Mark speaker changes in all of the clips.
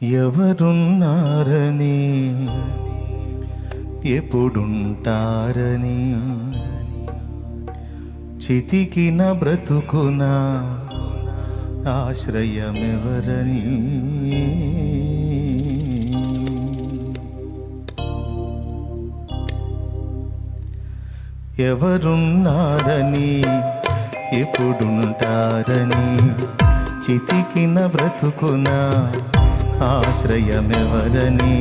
Speaker 1: ఎవరున్నారని ఎప్పుడుంటారని చితికిన బ్రతుకున ఆశ్రయమెవరని ఎవరున్నారని ఎప్పుడుంటారని చితికిన బ్రతుకున ఆశ్రయమెవరని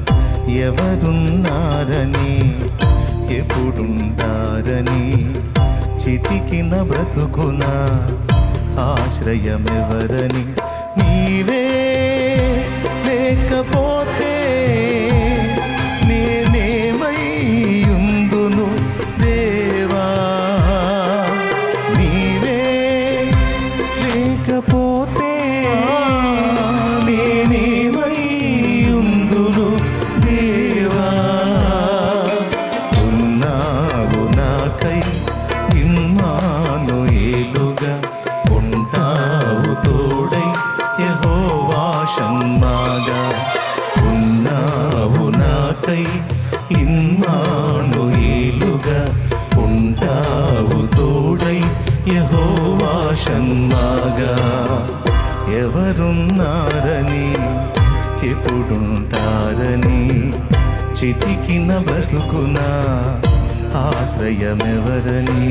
Speaker 1: ఎవరున్నారని ఎప్పుడుంటారని చితికిన బ్రతుకున ఆశ్రయమెవరని నీవే లేకపోతే నేనేమయ్యుందును దేవా నీవే లేకపోతే నేనేమయ్యుందును దేవా ఉన్నావు నాకై ఇమ్మాను ఏలుగా ఉంటావు తోడై యెహోవా షమ్మాగా ఉన్నావు నాకై ఇమ్మాను ఏలుగా ఉంటావు తోడై యెహోవా షమ్మాగా ఎవరున్నారని ఎప్పుడుంటారని చితికిన బ్రతుకున ఆశ్రయమెవరని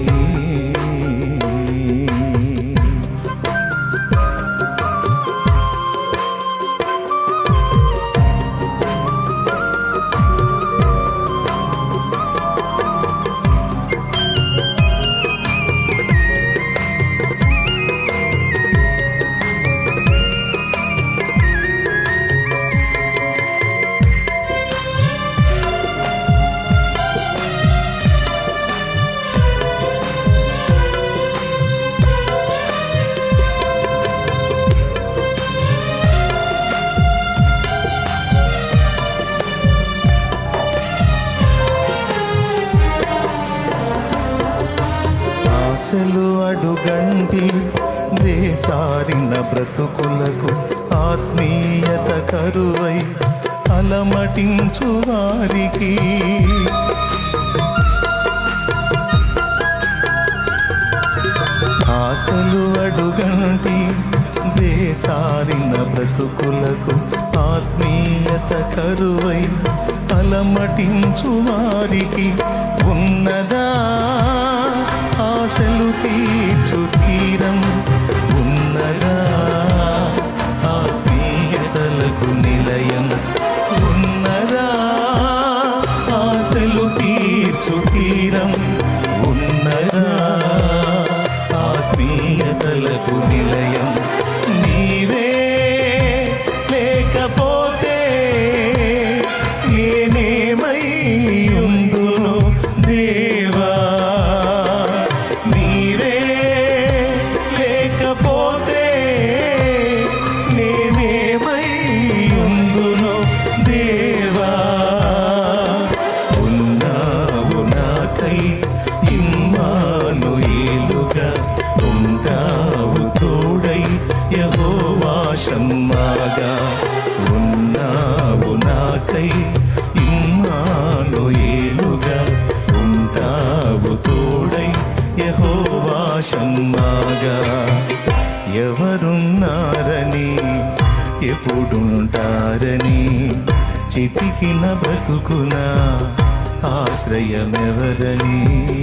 Speaker 1: ఆశలు అడుగంటి వేసారిన బ్రతుకులకు ఆత్మీయత కరువై అలమటించు వారికి ఆశలు అడుగంటి దేశారిన బ్రతుకులకు ఆత్మీయత కరువై అలమటించు వారికి ఉన్నదా ఆశలు తీర్చు తీరం ఉన్నదా ఆత్మీయతలకు నిలయం ఉన్నదా ఆశలు తీర్చు తీరం ఉన్నదా ఆత్మీయతలకు నిలయం నీవే లేకపోతే నేనేమై ఉందును దేవా నీవే లేకపోతే నేనేమై ఉందును దేవా ఉన్నావు నాకై ఇమ్మాను ఏలుగా ఉంటావు తోడై యహోవా షమ్మాగా ఉన్నావు నాకై ఇమ్మాను ఏలుగా ఉంటావు తోడై యహోవా షమ్మాగా ఎవరున్నారని ఎప్పుడుంటారని చితికిన బ్రతుకున ఆశ్రయమెవరని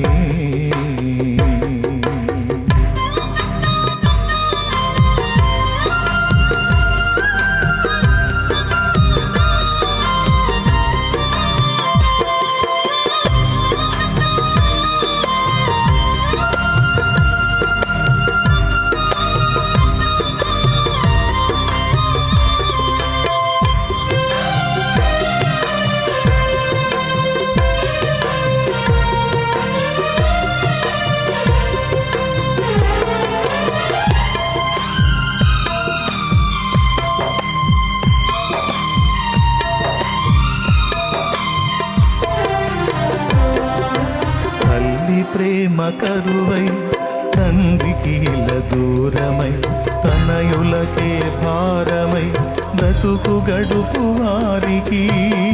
Speaker 1: ప్రేమ కరువై తండ్రికి ఇలా దూరమై తనయులకే భారమై బ్రతుకు గడుపు వారికి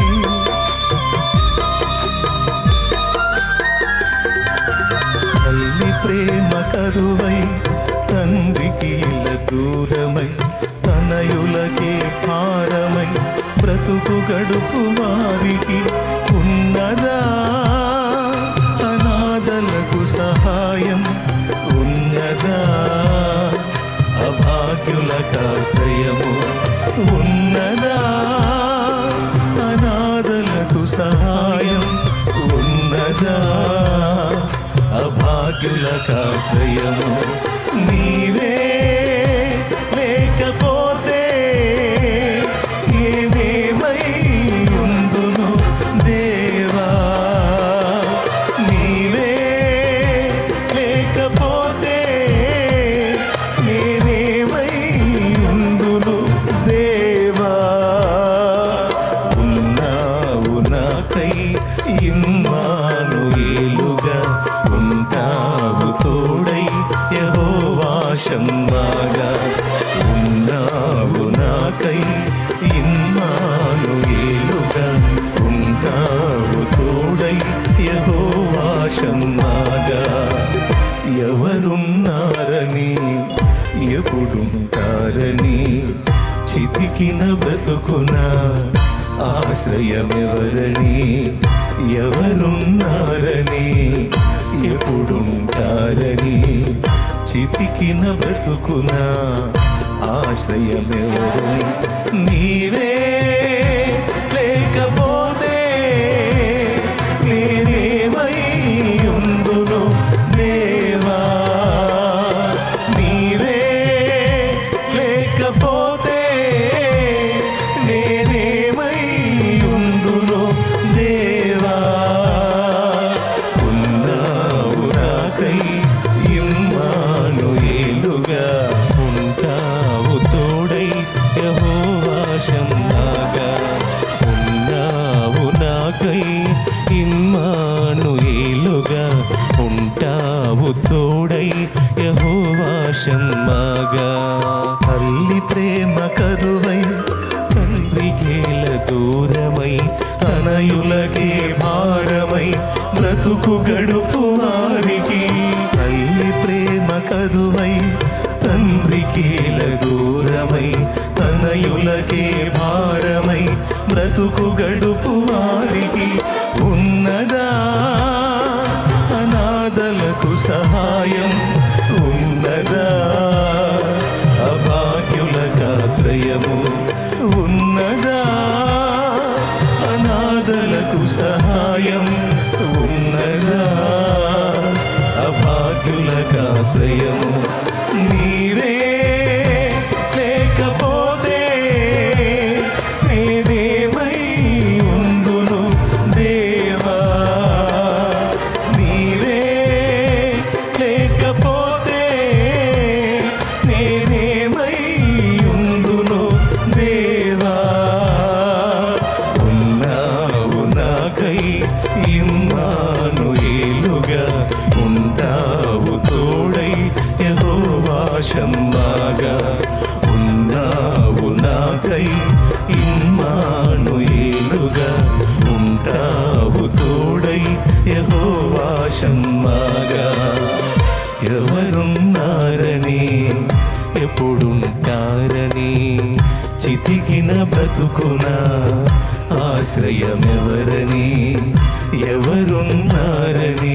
Speaker 1: తల్లి ప్రేమ కరువై తండ్రికి ఇల దూరమై తనయులకే భారమై బ్రతుకు గడుపు వారికి ఉన్నదా అనాథలకు సహాయం ఉన్నదా అభాగ్యులకాశ్రయము ఉన్నదా అనాథలకు సహాయం ఉన్నదా అభాగ్యులకాశ్రయము నీవే లేకపోతే ఏమేమై ఉందును దేవా నీవే లేకపోతే నేనేమై ఉందును దేవా ఉన్నావు నాకై ఇమ్మానుయేలుగా ఉంటావు తోడై యహోవాశమ్మాగా ఉన్నావు నాకై ఇమ్మానుయేలుగా ఉంటావు తోడై యహోవాశమ్మాగా ఎవరున్నారని ఎప్పుడుంటారని చితికిన బ్రతుకున ఆశ్రయమెవరని ఎవరున్నారని ఎప్పుడుంటారని చితికిన బ్రతుకున ఆశ్రయమెవరని నీవే లేకపోతే నేనేమై ఉందును దేవా నీవే లేకపోతే నేనేమై ఉందును దేవా ఉన్నావు నాకై ఇమ్మానుయేలుగా ఉంటావు తోడై యహోవాశంలాగా ఉన్నావు నాకై ఇమ్మానుయేలుగా ఉంటావు తోడై యహోవాశమ్మాగా తల్లి ప్రేమ కరువై తండ్రికేల దూరమై తనయులకే భారమై బ్రతుకు గడుపు వారికి తల్లి ప్రేమ కరువై తండ్రికేల దూరమై తనయులకే భారమై బ్రతుకు గడుపు వారికి ఉన్నదా అనాథలకు సహాయం ఉన్నదా అభాగ్యులకాశ్రయము ఉన్నదా అనాథలకు సహాయం ఉన్నదా అభాగ్యులకాశ్రయము నీవే లేకపోతే నేనేమై ఉందును దేవా నీవే లేకపోతే నేనేమై ఉందును దేవా ఉన్నావు నాకై ఇమ్మానుయేలుగా ఉంటావు తోడై యహోవాశమ్మాగా ఉన్నావు నాకై ఇమ్మానుయేలుగా ఉంటావు తోడై యహోవాశమ్మాగా ఎవరున్నారని ఎప్పుడుంటారని చితికిన బ్రతుకున ఆశ్రయమెవరని ఎవరున్నారని